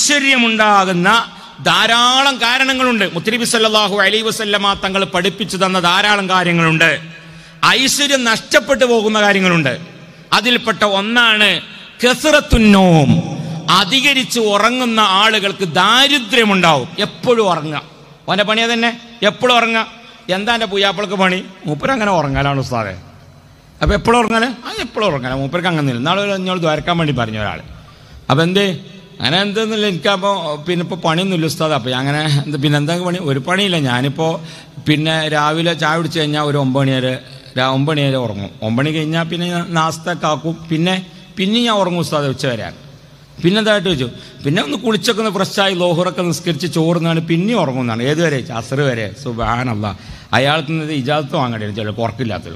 ഐശ്വര്യമുണ്ടാകുന്ന ധാരാളം കാരണങ്ങളുണ്ട് മുത്തരിബി സല്ലല്ലാഹു അലൈഹി വസല്ലമ തങ്ങൾ പഠിപ്പിച്ചു തന്ന ധാരാളം കാര്യങ്ങളുണ്ട് ഐശ്വര്യം നഷ്ടപ്പെട്ടു പോകുന്ന കാര്യങ്ങളുണ്ട് അതിൽപ്പെട്ട ഒന്നാണ് കെസറത്തുന്നോം അധികരിച്ച് ഉറങ്ങുന്ന ആളുകൾക്ക് ദാരിദ്ര്യമുണ്ടാവും എപ്പോഴും ഉറങ്ങുക ഓൻ്റെ പണിയാ തന്നെ എപ്പോഴും ഉറങ്ങുക എന്താ എൻ്റെ പുയ്യാപ്പിളക്ക് പണി മൂപ്പരങ്ങനെ ഉറങ്ങലാണ് ഉസ്താദെ അപ്പോൾ എപ്പോഴും ഉറങ്ങാല് ആ എപ്പോഴും ഉറങ്ങാല മൂപ്പർക്ക് അങ്ങനെ ഇല്ല നാളെ എന്നോട് ദ്വാരക്കാൻ വേണ്ടി പറഞ്ഞു ഒരാൾ അപ്പോൾ എന്തേ അങ്ങനെ എന്തെന്നില്ല എനിക്കപ്പോൾ പിന്നെ ഇപ്പോൾ പണിയൊന്നുമില്ല ഉസ്താദ് അപ്പോൾ അങ്ങനെ എന്ത് പിന്നെ എന്താ പണി ഒരു പണിയില്ല ഞാനിപ്പോൾ പിന്നെ രാവിലെ ചായ കുടിച്ച് കഴിഞ്ഞാൽ ഒരു ഒമ്പത് മണി വരെ രാ ഒമ്പത് മണി വരെ ഉറങ്ങും ഒമ്പത് മണി കഴിഞ്ഞാൽ പിന്നെ ഞാൻ നാസ്തക്കെ ആക്കും പിന്നെ പിന്നെ ഞാൻ ഉറങ്ങും ഉസ്താദ് ഉച്ച വരെ പിന്നെ എന്തായിട്ട് വെച്ചു പിന്നെ ഒന്ന് കുളിച്ചൊക്കെ ഒന്ന് ഫ്രഷായി ലോഹറൊക്കെ നിസ്കരിച്ച് ചോറുന്നാണ് പിന്നെ ഉറങ്ങുന്നതാണ് ഏതുവരെ അസറ് വരെ സുബാനല്ല അയാൾക്ക് നിന്ന് ഇജാദത്ത് വാങ്ങേണ്ടി വരും ചിലപ്പോൾ ഉറക്കില്ലാത്തത്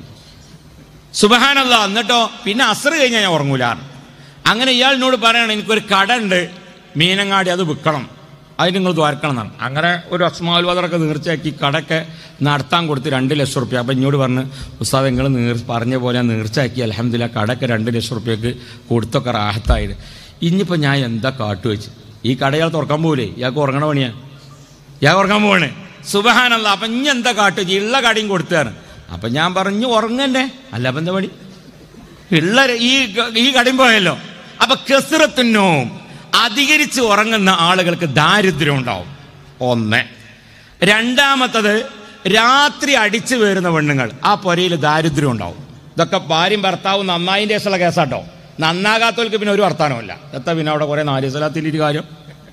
സുബഹാനല്ല എന്നിട്ടോ പിന്നെ അസർ കഴിഞ്ഞാൽ ഞാൻ ഉറങ്ങൂല അങ്ങനെ ഇയാളിനോട് പറയണം എനിക്കൊരു കട ഉണ്ട് മീനങ്ങാടി അത് വിൽക്കണം അതിന് നിങ്ങൾ ദ്വാരക്കണം എന്നാണ് അങ്ങനെ ഒരു അസ്മാൽവാദറൊക്കെ നീർച്ചയാക്കി കടയൊക്കെ നടത്താൻ കൊടുത്ത് രണ്ട് ലക്ഷം റുപ്യ അപ്പം എന്നോട് പറഞ്ഞ് ഉസ്താദ് നിങ്ങൾ നീർ പറഞ്ഞ പോലെ ഞാൻ നീർച്ചയാക്കി അലഹമില്ല കടയൊക്കെ രണ്ട് ലക്ഷം റുപ്യക്ക് കൊടുത്തൊക്കെ റാഹത്തായത് ഇനിയിപ്പോൾ ഞാൻ എന്താ കാട്ടു വെച്ച് ഈ കട ഇയാൾ തുറക്കാൻ പോകില്ലേ ഇയാൾക്ക് ഉറങ്ങണ പണിയാ ഞാൻ ഉറങ്ങാൻ പോവാണ് സുബഹാനല്ല അപ്പം ഇനി എന്താ കാട്ടു വെച്ച് ഉള്ള കടയും കൊടുത്താണ് അപ്പം ഞാൻ പറഞ്ഞു ഉറങ്ങണ്ടേ അല്ല അപ്പം എന്താ പണി ഉള്ള ഈ ഈ കടയും പോയല്ലോ അപ്പൊ കെസിറത്തിനോ അധികരിച്ച് ഉറങ്ങുന്ന ആളുകൾക്ക് ദാരിദ്ര്യം ഉണ്ടാവും ഒന്ന് രണ്ടാമത്തത് രാത്രി അടിച്ചു വീഴുന്ന പെണ്ണുങ്ങൾ ആ പുരയിൽ ദാരിദ്ര്യം ഉണ്ടാവും ഇതൊക്കെ ഭാര്യയും ഭർത്താവും നന്നായിൻ്റെ ശേഷമുള്ള കേസാട്ടോ നന്നാകാത്തവർക്ക് പിന്നെ ഒരു വർത്താനമില്ല എത്ര പിന്നെ അവിടെ കുറെ നാല് സ്ഥലത്തിലൊരു കാര്യം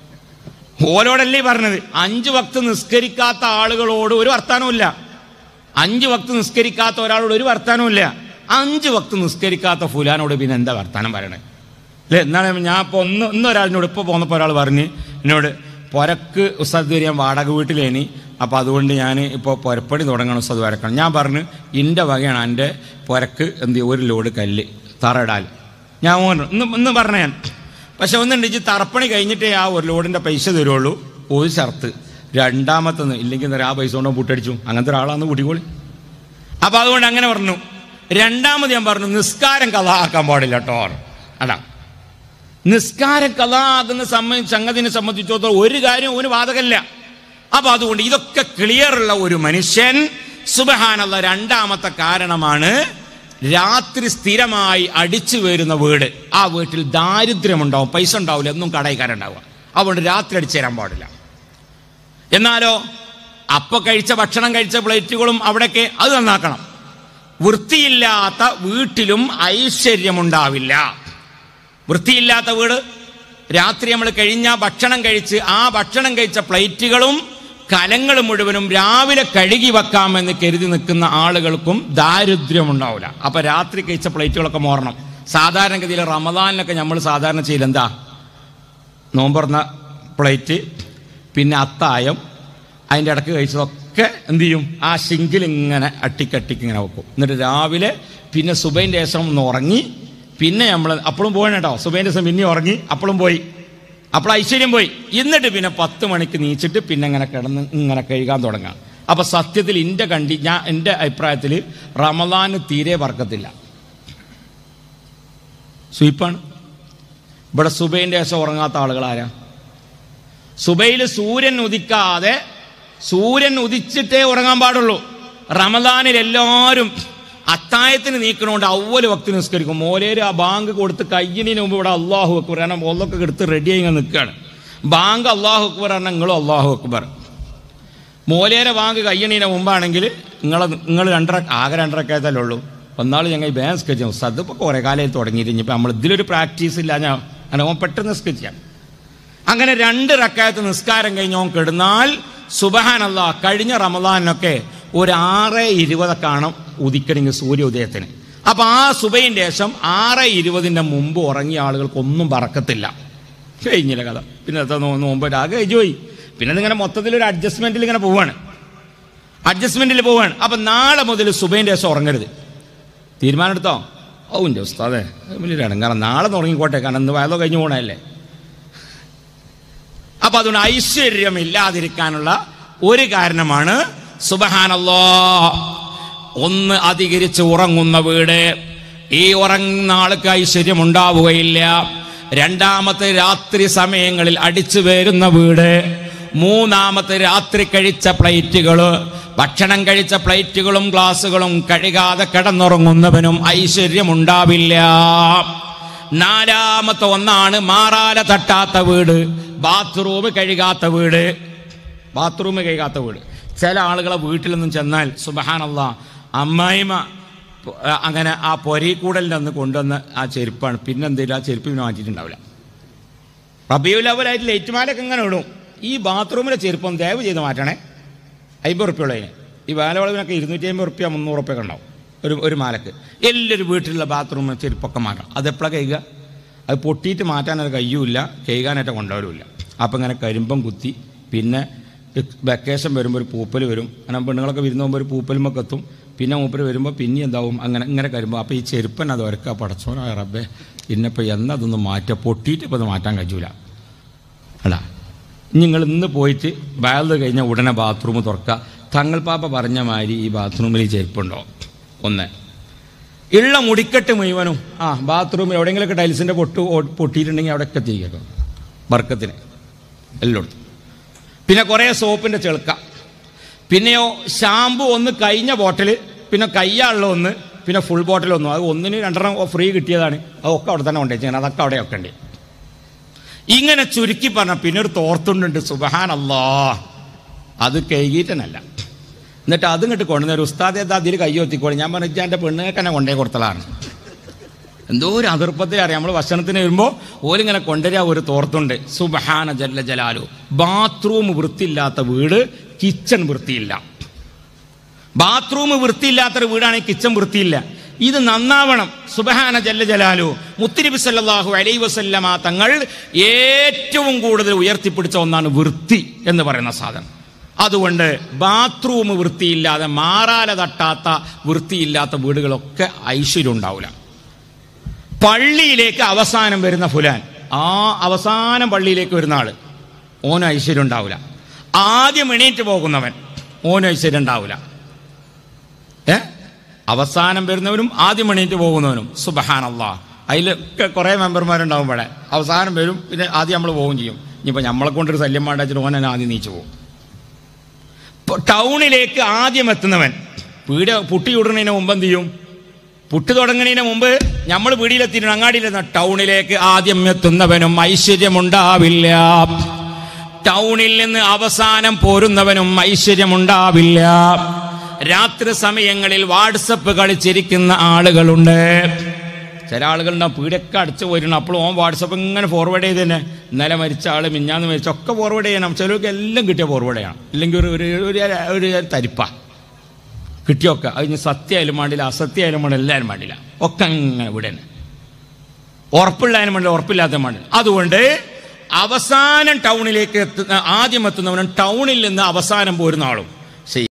ഓലോടല്ലേ ഈ പറഞ്ഞത് അഞ്ച് വക്ത് നിസ്കരിക്കാത്ത ആളുകളോട് ഒരു വർത്താനമില്ല അഞ്ച് വക്ത് നിസ്കരിക്കാത്ത ഒരാളോട് ഒരു വർത്താനമില്ല അഞ്ച് വക്ത് നിസ്കരിക്കാത്ത ഫുലാനോട് പിന്നെ എന്താ വർത്താനം പറയണേ അല്ലേ എന്നാണ് ഞാൻ ഇപ്പോൾ ഒന്ന് ഇന്നൊരാളിനോട് ഇപ്പോൾ പോന്നപ്പോൾ ഒരാൾ പറഞ്ഞ് എന്നോട് പുരക്ക് ഉസ്താദ് ഞാൻ വാടക വീട്ടിലേനി അപ്പോൾ അതുകൊണ്ട് ഞാൻ ഇപ്പോൾ പുരപ്പണി തുടങ്ങണം ഉസ്താദ് വരക്കണം ഞാൻ പറഞ്ഞു ഇൻ്റെ വകയാണ് എൻ്റെ പുരക്ക് എന്ത് ചെയ്യും, ഒരു ലോഡ് കല്ല് തറയിടാൽ ഞാൻ ഓർമ്മ ഇന്ന് ഇന്ന് പറഞ്ഞ ഞാൻ പക്ഷെ ഒന്നുണ്ട് ഇജ്ജ് തറപ്പണി കഴിഞ്ഞിട്ടേ ആ ഒരു ലോഡിൻ്റെ പൈസ തരുള്ളൂ ഒരു ഷർത്ത് രണ്ടാമത്തൊന്ന് ഇല്ലെങ്കിൽ എന്താ ആ പൈസ കൊണ്ടോ പുട്ടടിച്ചു അങ്ങനത്തെ ഒരാളാന്ന് കൂട്ടിക്കോളി അപ്പൊ അതുകൊണ്ട് അങ്ങനെ പറഞ്ഞു രണ്ടാമത് ഞാൻ പറഞ്ഞു നിസ്കാരം കഥാക്കാൻ പാടില്ല കേട്ടോ അതാ നിസ്കാരം കഥാകുന്ന സംബന്ധിച്ച് സംഗതിനെ സംബന്ധിച്ചിടത്തോളം ഒരു കാര്യം ഒരു വാദകല്ല അപ്പൊ അതുകൊണ്ട് ഇതൊക്കെ ക്ലിയർ ഉള്ള ഒരു മനുഷ്യൻ സുബഹാനുള്ള രണ്ടാമത്തെ കാരണമാണ് രാത്രി സ്ഥിരമായി അടിച്ചു വരുന്ന വീട് ആ വീട്ടിൽ ദാരിദ്ര്യമുണ്ടാവും പൈസ ഉണ്ടാവില്ല എന്നും കടയിക്കാരുണ്ടാവുക അതുകൊണ്ട് രാത്രി അടിച്ചു തരാൻ പാടില്ല എന്നാലോ അപ്പൊ കഴിച്ച ഭക്ഷണം കഴിച്ച പ്ലേറ്റുകളും അവിടെയൊക്കെ അത് നന്നാക്കണം വൃത്തിയില്ലാത്ത വീട്ടിലും ഐശ്വര്യമുണ്ടാവില്ല വൃത്തിയില്ലാത്ത വീട് രാത്രി നമ്മൾ കഴിഞ്ഞ ഭക്ഷണം കഴിച്ച് ആ ഭക്ഷണം കഴിച്ച പ്ലേറ്റുകളും കലങ്ങൾ മുഴുവനും രാവിലെ കഴുകി വെക്കാമെന്ന് കരുതി നിൽക്കുന്ന ആളുകൾക്കും ദാരിദ്ര്യം ഉണ്ടാവില്ല അപ്പൊ രാത്രി കഴിച്ച പ്ലേറ്റുകളൊക്കെ മോറണം സാധാരണഗതിയിൽ റമദാനിലൊക്കെ നമ്മൾ സാധാരണ ചെയ്യൽ എന്താ നോമ്പറന്ന പ്ലേറ്റ് പിന്നെ അത്തായം അതിൻ്റെ ഇടക്ക് കഴിച്ചതൊക്കെ എന്ത് ചെയ്യും ആ സിങ്കിൽ ഇങ്ങനെ അട്ടിക്കട്ടിക്ക് ഇങ്ങനെ വെക്കും എന്നിട്ട് രാവിലെ പിന്നെ സുബൈൻ്റെ ശേഷം ഒന്ന് ഉറങ്ങി പിന്നെ നമ്മൾ അപ്പോഴും പോകണം കേട്ടോ സുബൈൻ്റെ ശേഷം പിന്നെ ഉറങ്ങി അപ്പോഴും പോയി അപ്പോൾ ഐശ്വര്യം പോയി എന്നിട്ട് പിന്നെ പത്ത് മണിക്ക് നീച്ചിട്ട് പിന്നെ ഇങ്ങനെ കിടന്ന് ഇങ്ങനെ കഴുകാൻ തുടങ്ങാം അപ്പൊ സത്യത്തിൽ എൻ്റെ കണ്ടി ഞാൻ എൻ്റെ അഭിപ്രായത്തിൽ റമദാന് തീരെ വർക്കത്തില്ല സ്വീപ്പാണ് ഇവിടെ സുബൈൻ്റെ ശേഷം ഉറങ്ങാത്ത ആളുകൾ ആരാ സുബൈയിൽ സൂര്യൻ ഉദിക്കാതെ സൂര്യൻ ഉദിച്ചിട്ടേ ഉറങ്ങാൻ പാടുള്ളൂ റമദാനിൽ എല്ലാവരും അത്തായത്തിന് നീക്കണോണ്ട് അവല് ഭക്തി നിസ്കരിക്കും മോലേര് ആ ബാങ്ക് കൊടുത്ത് കയ്യിന് മുമ്പ് ഇവിടെ അള്ളാഹു അക്ബർ കാരണം ഒന്നൊക്കെ എടുത്ത് റെഡി ആയി നിൽക്കുകയാണ് ബാങ്ക് അള്ളാഹു അക്ബർ പറഞ്ഞാൽ നിങ്ങളും അള്ളാഹു അക്ബർ മോലേരെ ബാങ്ക് കയ്യണീനെ മുമ്പാണെങ്കിൽ നിങ്ങളെ നിങ്ങൾ രണ്ടര ആകെ രണ്ടരക്കായത്തല്ലേ ഉള്ളൂ ഒന്നാൾ ഞങ്ങൾ ഈ ബാങ്ക് സ്കെച്ച് ചെയ്യും സത് ഇപ്പോൾ കുറേ കാലമായി തുടങ്ങിയിട്ട് ഇനിയിപ്പോൾ നമ്മൾ ഇതിലൊരു പ്രാക്ടീസ് ഇല്ല ഞാൻ അങ്ങനെ ഓൻ പെട്ടെന്ന് സ്കെച്ച് ചെയ്യാം അങ്ങനെ രണ്ട് റക്കായത്ത് നിസ്കാരം കഴിഞ്ഞ് ഓൻ കിടന്നാൽ സുബഹാനല്ല കഴിഞ്ഞ റമദാനൊക്കെ ഒരു ആറ് ഇരുപതൊക്കെ കാണും ഉദിക്കണമെങ്കിൽ സൂര്യ ഉദയത്തിന് അപ്പൊ ആ സുബൈൻ്റെ ശേഷം ആറ് ഇരുപതിൻ്റെ മുമ്പ് ഉറങ്ങിയ ആളുകൾക്കൊന്നും പറക്കത്തില്ല കഴിഞ്ഞില്ല കഥ പിന്നെ എത്ര നോ നോമ്പ് ആകെ കഴിഞ്ഞു പോയി പിന്നെ ഇതിങ്ങനെ മൊത്തത്തിൽ ഒരു അഡ്ജസ്റ്റ്മെന്റിൽ ഇങ്ങനെ പോവാണ് അഡ്ജസ്റ്റ്മെന്റിൽ പോവാണ് അപ്പൊ നാളെ മുതൽ സുബൈൻ്റെ ശേഷം ഉറങ്ങരുത് തീരുമാനം എടുത്തോ ഓ എൻ്റെ ഉസ്താദേ വലിയ ഇടങ്ങാറ നാളെ തുടങ്ങിക്കോട്ടെ കാരണം ഇന്ന് വയലോ കഴിഞ്ഞു പോകണല്ലേ അപ്പൊ അതുകൊണ്ട് ഐശ്വര്യം ഇല്ലാതിരിക്കാനുള്ള ഒരു കാരണമാണ് സുബഹാനല്ലോ ഒന്ന് അധികരിച്ച് ഉറങ്ങുന്ന വീട് ഈ ഉറങ്ങുന്ന ആൾക്ക് ഐശ്വര്യം ഉണ്ടാവുകയില്ല രണ്ടാമത്തെ രാത്രി സമയങ്ങളിൽ അടിച്ചു വരുന്ന വീട് മൂന്നാമത്തെ രാത്രി കഴിച്ച പ്ലേറ്റുകള് ഭക്ഷണം കഴിച്ച പ്ലേറ്റുകളും ഗ്ലാസുകളും കഴുകാതെ കിടന്നുറങ്ങുന്നവനും ഐശ്വര്യമുണ്ടാവില്ല നാലാമത്തെ ഒന്നാണ് മാറാല തട്ടാത്ത വീട് ബാത്റൂം കഴുകാത്ത വീട് ബാത്റൂം കഴുകാത്ത വീട് ചില ആളുകളെ വീട്ടിൽ നിന്നും ചെന്നാൽ സുബഹാനല്ല അമ്മായിമ പൊ- ആ, അങ്ങനെ ആ പൊരീക്കൂടലിൽ നിന്ന് കൊണ്ടുവന്ന് ആ ചെരുപ്പാണ് പിന്നെ എന്തെങ്കിലും ആ ചെരുപ്പ് പിന്നെ മാറ്റിയിട്ടുണ്ടാവില്ല റബിയുൽ അവലായിട്ട് ലൈറ്റ്മാലൊക്കെ ഇങ്ങനെ ഇടും ഈ ബാത്റൂമിലെ ചെരുപ്പം ദയവ് ചെയ്ത് മാറ്റണേ അമ്പത് റുപ്യ ഉള്ളതിന് ഈ വേലവളവിനൊക്കെ ഇരുന്നൂറ്റി അമ്പത് റുപ്യ മുന്നൂറ് റുപ്യ ഒക്കെ ഉണ്ടാവും ഒരു ഒരു മാലക്ക് എല്ലാവരും വീട്ടിലുള്ള ബാത്റൂം ചെരുപ്പൊക്കെ മാറ്റണം അതെപ്പോഴാണ് കഴുകുക അത് പൊട്ടിയിട്ട് മാറ്റാനൊരു കയ്യുമില്ല കഴുകാനായിട്ട് കൊണ്ടുവരുമില്ല അപ്പം ഇങ്ങനെ കരിമ്പം കുത്തി പിന്നെ വെക്കേഷൻ വരുമ്പോൾ ഒരു പൂപ്പൽ വരും അങ്ങനെ പെണ്ണുങ്ങളൊക്കെ വിരുന്ന് പോകുമ്പോൾ ഒരു പൂപ്പലുമൊക്കെ എത്തും പിന്നെ മൂപ്പര് വരുമ്പോൾ പിന്നെ എന്താവും അങ്ങനെ ഇങ്ങനെ കരുമ്പോൾ അപ്പോൾ ഈ ചെരുപ്പൻ അത് ഒരക്ക പടച്ചോനായ റബ്ബേ പിന്നിപ്പോൾ എന്നതൊന്നും മാറ്റുക പൊട്ടിയിട്ട് ഇപ്പോൾ അത് മാറ്റാൻ കഴിയൂല അല്ല നിങ്ങൾ ഇന്ന് പോയിട്ട് ബാലത് കഴിഞ്ഞ ഉടനെ ബാത്റൂം തുറക്കുക തങ്ങൾ പാപ്പ പറഞ്ഞ മാതിരി ഈ ബാത്റൂമിൽ ഈ ചെരുപ്പുണ്ടോ ഒന്ന് ഉള്ള മുടിക്കെട്ട് മുഴുവനും ആ ബാത്റൂമിൽ എവിടെയെങ്കിലുമൊക്കെ ടൈൽസിൻ്റെ പൊട്ട് ഓ- പൊട്ടിയിട്ടുണ്ടെങ്കിൽ അവിടെയൊക്കെ ചെയ്യേക്കോ ബർക്കത്തിന് എല്ലായിടത്തും പിന്നെ കുറേ സോപ്പിൻ്റെ ചെളുക്ക പിന്നെയോ ഷാമ്പു ഒന്ന് കഴിഞ്ഞ ബോട്ടിൽ പിന്നെ കയ്യാളുള്ള ഒന്ന് പിന്നെ ഫുൾ ബോട്ടിൽ ഒന്നും അത് ഒന്നിന് രണ്ടെണ്ണം ഫ്രീ കിട്ടിയതാണ് അതൊക്കെ അവിടെ തന്നെ കൊണ്ടുവച്ചാൽ അതൊക്കെ അവിടെയൊക്കെ ഉണ്ട് ഇങ്ങനെ ചുരുക്കി പറഞ്ഞ പിന്നെ ഒരു തോർത്തുണ്ടുണ്ട് സുബഹാനല്ലാ അത് കഴുകിയിട്ടനല്ല എന്നിട്ട് അത് ഇങ്ങോട്ട് കൊണ്ടുവന്ന ഉസ്താദ് എന്താ അതിൽ കൈ ഒത്തിക്കോളി ഞാൻ പറഞ്ഞു എൻ്റെ പെണ്ണുങ്ങൾക്ക് തന്നെ കൊണ്ടേ കൊടുത്തതാണ് എന്തോ ഒരു അതിർപ്പത്തിൽ അറിയാം നമ്മൾ ഭക്ഷണത്തിന് വരുമ്പോൾ ഓലിങ്ങനെ കൊണ്ടുവരിക ഒരു തോർത്തുണ്ട് സുബഹാന ജല്ല ജലാലു ബാത്റൂം വൃത്തിയില്ലാത്ത വീട് കിച്ചൺ വൃത്തിയില്ല ബാത്റൂം വൃത്തിയില്ലാത്തൊരു വീടാണെങ്കിൽ കിച്ചൺ വൃത്തിയില്ല ഇത് നന്നാവണം സുബഹാന ജല്ല ജലാലു മുത്തിരിബി സല്ലല്ലാഹു അലൈ വസല്ലമ തങ്ങൾ ഏറ്റവും കൂടുതൽ ഉയർത്തിപ്പിടിച്ച ഒന്നാണ് വൃത്തി എന്ന് പറയുന്ന സാധനം അതുകൊണ്ട് ബാത്റൂം വൃത്തിയില്ലാതെ മാറാല തട്ടാത്ത വൃത്തിയില്ലാത്ത വീടുകളൊക്കെ ഐശ്വര്യം ഉണ്ടാവില്ല പള്ളിയിലേക്ക് അവസാനം വരുന്ന ഫുലാൻ ആ അവസാനം പള്ളിയിലേക്ക് വരുന്ന ആള് ഓന് ഐശ്വര്യം ഉണ്ടാവില്ല ആദ്യം എണീറ്റ് പോകുന്നവൻ ഓന് ഐശ്വര്യം ഉണ്ടാവില്ല ഏ അവസാനം വരുന്നവനും ആദ്യം എണീറ്റ് പോകുന്നവനും സുബഹാനല്ലാ അതിലൊക്കെ കുറേ മെമ്പർമാരുണ്ടാവും ഇവിടെ അവസാനം വരും പിന്നെ ആദ്യം നമ്മൾ പോവുകയും ചെയ്യും ഇനിയിപ്പോൾ നമ്മളെ കൊണ്ടൊരു ശല്യം വേണ്ട വെച്ചിട്ട് ഓനെ ആദ്യം നീച്ചു പോകും ഇപ്പൊ ടൗണിലേക്ക് ആദ്യം എത്തുന്നവൻ പീടിയ പുട്ടി ചൂടുന്നതിന് മുമ്പ് എന്ത് ചെയ്യും പുട്ട് തുടങ്ങുന്നതിന് മുമ്പ് നമ്മൾ പീടിയിലെത്തിയിട്ട് അങ്ങാടിയിലെന്ന ടൗണിലേക്ക് ആദ്യം എത്തുന്നവനും ഐശ്വര്യമുണ്ടാവില്ല ടൗണിൽ നിന്ന് അവസാനം പോരുന്നവനും ഐശ്വര്യമുണ്ടാവില്ല രാത്രി സമയങ്ങളിൽ വാട്സപ്പ് കളിച്ചിരിക്കുന്ന ആളുകളുണ്ട് ചില ആളുകളുണ്ടാവും പീടിയൊക്കെ അടിച്ചു പോയിരുന്നു അപ്പോൾ ഓൻ വാട്സപ്പ് ഇങ്ങനെ ഫോർവേഡ് ചെയ്ത് തന്നെ ഇന്നലെ മരിച്ച ആൾ മിഞ്ഞാന്ന് മരിച്ച ഒക്കെ ഫോർവേഡ് ചെയ്യണം ചിലർക്ക് എല്ലാം കിട്ടിയ ഫോർവേഡ് ചെയ്യണം ഇല്ലെങ്കിൽ ഒരു ഒരു ഒരു ഒരു തരിപ്പ കിട്ടിയൊക്കെ അത് ഇനി സത്യമായാലും വേണ്ടില്ല അസത്യമായാലും വേണ്ടില്ല എല്ലാവരും വേണ്ടില്ല ഒക്കെ അങ്ങനെ ഇവിടെ തന്നെ ഉറപ്പുള്ളതിനും വേണ്ടില്ല ഉറപ്പില്ലാത്ത വേണ്ടില്ല അതുകൊണ്ട് അവസാനം ടൗണിലേക്ക് എത്തുന്ന ആദ്യം എത്തുന്നവനും ടൗണിൽ നിന്ന് അവസാനം പോരുന്ന ആളും